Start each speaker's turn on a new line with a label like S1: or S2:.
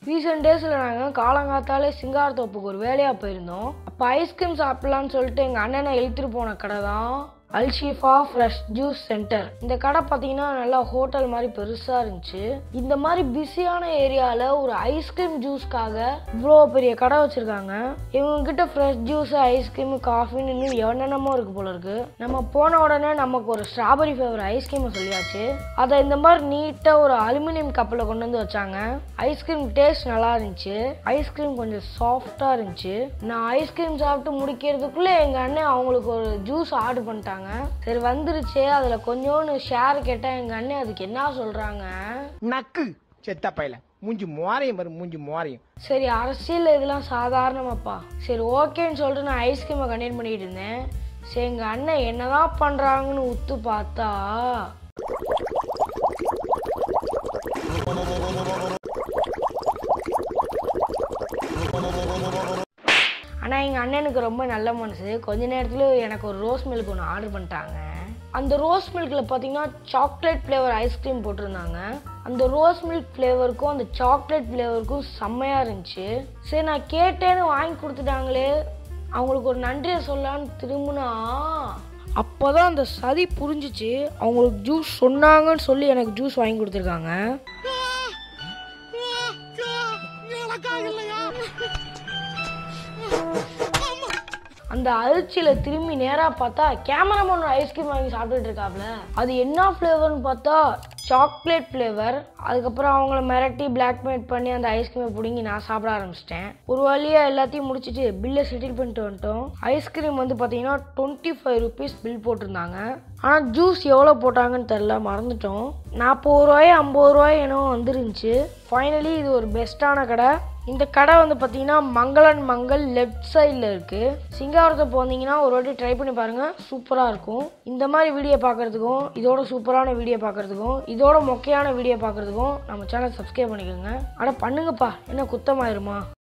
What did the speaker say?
S1: recent டேஸில் நாங்கள் காலங்காத்தாலே சிங்காரத்தோப்புக்கு ஒரு வேலையாக போயிருந்தோம் அப்போ ஐஸ்கிரீம் சாப்பிட்லான்னு சொல்லிட்டு எங்கள் அண்ணனை இழுத்துட்டு போன கடை தான் அல்ஷிஃபா ஃப்ரெஷ் ஜூஸ் சென்டர் இந்த கடை பார்த்தீங்கன்னா நல்லா ஹோட்டல் மாதிரி பெருசாக இருந்துச்சு இந்த மாதிரி பிஸியான ஏரியாவில் ஒரு ஐஸ்கிரீம் ஜூஸ்க்காக இவ்வளோ பெரிய கடை வச்சுருக்காங்க இவங்க கிட்ட ஃப்ரெஷ் ஜூஸ் ஐஸ்கிரீம் காஃபின்னு இன்னும் என்னென்னமோ இருக்கு போல இருக்கு நம்ம போன உடனே நமக்கு ஒரு ஸ்ட்ராபெரி ஃப்ளேவர் ஐஸ்கிரீமை சொல்லியாச்சு அதை இந்த மாதிரி நீட்டாக ஒரு அலுமினியம் கப்பில் கொண்டு வந்து வச்சாங்க ஐஸ்கிரீம் டேஸ்ட் நல்லா இருந்துச்சு ஐஸ்கிரீம் கொஞ்சம் சாஃப்டாக இருந்துச்சு நான் ஐஸ்கிரீம் சாப்பிட்டு முடிக்கிறதுக்குள்ளே எங்கள் அண்ணன் அவங்களுக்கு ஒரு ஜூஸ் ஆர்டர் பண்ணிட்டாங்க சரி வந்துருச்சு அதில் கொஞ்சோண்டு ஷேர் கேட்டால் எங்கள் அண்ணன் அதுக்கு என்ன சொல்கிறாங்க
S2: நக்கு செத்த பையல மூஞ்சி மோரையும் பாரு மூஞ்சி மோரையும்
S1: சரி அரசியல் இதெல்லாம் சாதாரணமாப்பா சரி ஓகேன்னு சொல்லிட்டு நான் ஐஸ்கிரீமை கண்டினியூ பண்ணிட்டு இருந்தேன் சரி எங்கள் அண்ணன் என்னதான் பண்ணுறாங்கன்னு உத்து பார்த்தா ஆனால் எங்கள் அண்ணனுக்கு ரொம்ப நல்ல மனசு கொஞ்ச நேரத்தில் எனக்கு ஒரு ரோஸ் மில்க் ஒன்று ஆர்டர் பண்ணிட்டாங்க அந்த ரோஸ் மில்கில் பார்த்தீங்கன்னா சாக்லேட் ஃப்ளேவர் ஐஸ்கிரீம் போட்டிருந்தாங்க அந்த ரோஸ் மில்க் ஃப்ளேவருக்கும் அந்த சாக்லேட் ஃப்ளேவருக்கும் செம்மையாக இருந்துச்சு சரி நான் கேட்டேன்னு வாங்கி கொடுத்துட்டாங்களே அவங்களுக்கு ஒரு நன்றியை சொல்லலான்னு திரும்பினா அப்போதான் அந்த சதி புரிஞ்சிச்சு அவங்களுக்கு ஜூஸ் சொன்னாங்கன்னு சொல்லி எனக்கு ஜூஸ் வாங்கி கொடுத்துருக்காங்க அந்த அதிர்ச்சியில் திரும்பி நேராக பார்த்தா கேமராமேன் ஐஸ்கிரீம் வாங்கி சாப்பிட்டுட்டு இருக்காப்ல அது என்ன ஃப்ளேவர்னு பார்த்தா சாக்லேட் ஃப்ளேவர் அதுக்கப்புறம் அவங்கள மிரட்டி பிளாக்மெயில் பண்ணி அந்த ஐஸ்கிரீமை பிடுங்கி நான் சாப்பிட ஆரம்பிச்சிட்டேன் ஒரு வழியாக எல்லாத்தையும் முடிச்சுட்டு பில்லை செட்டில் பண்ணிட்டு வந்துட்டோம் ஐஸ்கிரீம் வந்து பார்த்தீங்கன்னா டுவெண்ட்டி ஃபைவ் ருபீஸ் பில் போட்டிருந்தாங்க ஆனால் ஜூஸ் எவ்வளோ போட்டாங்கன்னு தெரில மறந்துட்டோம் நாற்பது ரூபாய் ஐம்பது ரூபாய் என்னவோ வந்துருந்துச்சு ஃபைனலி இது ஒரு பெஸ்ட்டான கடை இந்த கடை வந்து பார்த்தீங்கன்னா மங்களன் மங்கள் லெஃப்ட் சைடில் இருக்குது சிங்காரத்தை போனீங்கன்னா ஒரு வாட்டி ட்ரை பண்ணி பாருங்கள் சூப்பராக இருக்கும் இந்த மாதிரி வீடியோ பார்க்குறதுக்கும் இதோட சூப்பரான வீடியோ பார்க்குறதுக்கும் இதோட மொக்கையான வீடியோ பார்க்குறதுக்கும் நம்ம சேனல் சப்ஸ்கிரைப் பண்ணிக்கோங்க அட பண்ணுங்கப்பா என்ன குத்தமாயிருமா